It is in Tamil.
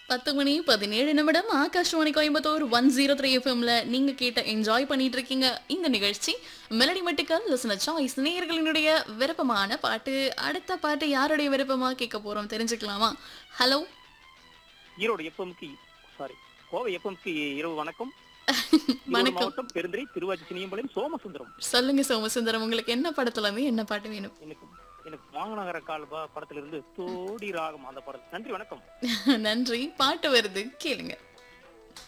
பத்து மணி பதினேழு நிமிடம் Akashvani Coimbatore one zero three எஃப்எம்ல நீங்க கேட்ட என்ஜாய் பண்ணிட்டு இருக்கீங்க இந்த நிகழ்ச்சி மெலடி மட்டுக்கள் லிசனர் சாய்ஸ் நேயர்களினுடைய விருப்பமான பாட்டு அடுத்த பாட்டு யாருடைய விருப்பமா கேட்க போறோம் தெரிஞ்சுக்கலாமா ஹலோ ஈரோடு எஃப்எம்க்கு சாரி கோவை எஃப்எம்க்கு இரவு வணக்கம் ஈரோடு வணக்கம் மாவட்டம் பெருந்துறை திருவாச்சி சினியம்பாளையம் சோமசுந்தரம் சொல்லுங்க சோமசுந்தரம் உங்களுக்கு என்ன படத்துல இருந்து என்ன பாட்டு வேணும் எனக்கு எனக்கு வாங்கநகர கால் ப- படத்திலிருந்து தோடி ராகம் அந்த படம் நன்றி வணக்கம் நன்றி பாட்டு வருது கேளுங்க